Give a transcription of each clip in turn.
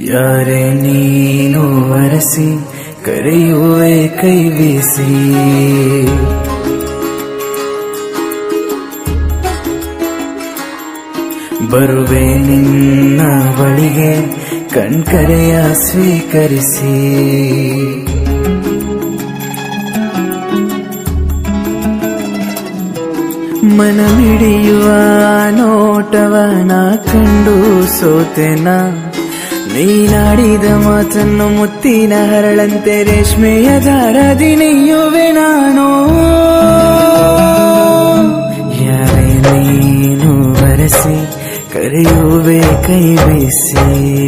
ಯಾರೇ ನೀನು ಅರಸಿ ಕರೆಯುವೆ ಕೈ ಬೀಸಿ ಬರುವೆ ನಿನ್ನ ಬಳಿಗೆ ಕಣ್ಕರೆಯ ಸ್ವೀಕರಿಸಿ ಮನಮಿಡಿಯುವ ನೋಟವನ ಕಂಡು ಸೋತೆನ ನೀನಾಡಿದ ಮಾತನ್ನು ಮುತ್ತಿನ ಹರಳಂತೆ ರೇಷ್ಮೆಯ ದಾರದಿ ನೆಯ್ಯುವೆ ನಾನು ಯಾರೇ ನೀನು ಬರೆಸಿ ಕರೆಯುವೆ ಕೈ ಬೀಸಿ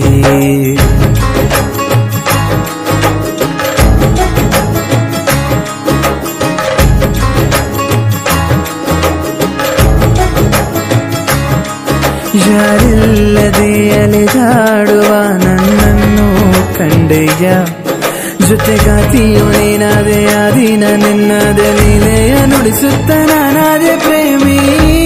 ಯಾರಿಲ್ಲದೆ ಅಲೆದಾಡುವ ನನ್ನನ್ನು ಕಂಡೆಯ ಜೊತೆಗಾತಿಯು ನೀನಾದೆ ಆ ದಿನ ನಿನ್ನದ ಲೀಲೆಯ ನುಡಿಸುತ್ತ ನಾನಾದೆ ಪ್ರೇಮಿ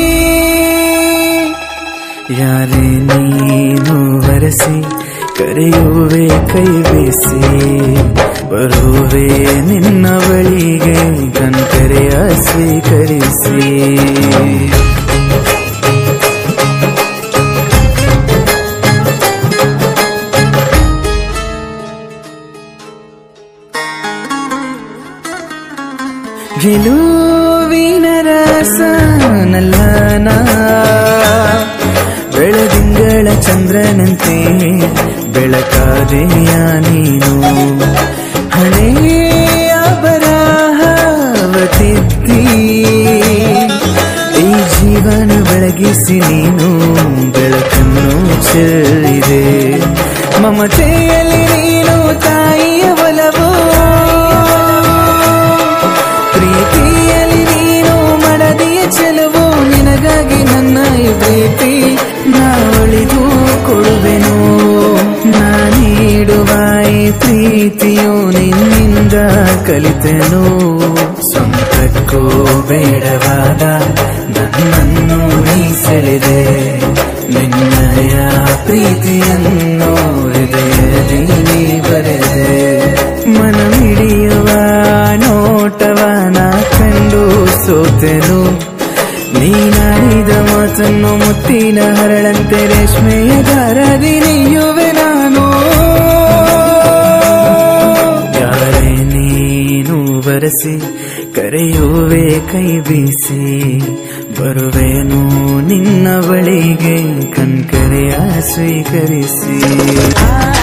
ಯಾರೇ ನೀನು ಬರೆಸಿ ಕರೆಯುವೆ ಕೈ ಬೀಸಿ ಬರುವೆ ನಿನ್ನ ಬಳಿಗೆ ಕಣ್ಕರೆಯ ಸ್ವೀಕರಿಸಿ ಗೆಲುವಿನ ರಸ ನಲ್ಲನ ಬೆಳದಿಂಗಳ ಚಂದ್ರನಂತೆ ಬೆಳಕಾದೆಯ ನೀನು ಹಳೆಯ ಬರಹವತಿದ್ದಿ ಈ ಜೀವನ ಬೆಳಗಿಸಿ ನೀನು ಬೆಳಕನ್ನು ಚೆಲ್ಲಿದೆ ಮಮತೆಯಲ್ಲಿ ನೀನು ತಾಯಿಯ ಒಲವು ಪ್ರೀತಿಯಲ್ಲಿ ನೀನು ಮಡದಿಯ ಚೆಲುವು ನಿನಗಾಗಿ ನನ್ನ ಈ ಪ್ರೀತಿ ನಾ ಒಳಿದು ಕೊಡುವೆನು ನಾ ನೀಡುವ ಈ ಪ್ರೀತಿಯು ನಿನ್ನಿಂದ ಕಲಿತೆನು ಸ್ವಂತಕ್ಕೂ ಬೇಡವಾದ ನನ್ನನ್ನು ನೀ ಸೆಳೆದೆ ನಿನ್ನಯ ಪ್ರೀತಿಯನ್ನು ಹೃದಯದಲ್ಲಿ ನೀ ಬರೆದೆ ಮನಮಿಡಿಯುವ ನೋಟವನ ಕಂಡು ಸೋತೆನು ನೀನಾಡಿದ ಮಾತನ್ನು ಮುತ್ತಿನ ಹರಳಂತೆ ರೇಷ್ಮೆಯ ದಾರದಿ ನೆಯ್ಯುವೆ ನಾನು ಯಾರೇ ನೀನು ಬರೆಸಿ ಕರೆಯುವೆ ಕೈ ಬೀಸಿ ಬರುವೆನು ನಿನ್ನ ಬಳಿಗೆ ಕಣ್ಕರೆಯ ಸ್ವೀಕರಿಸಿ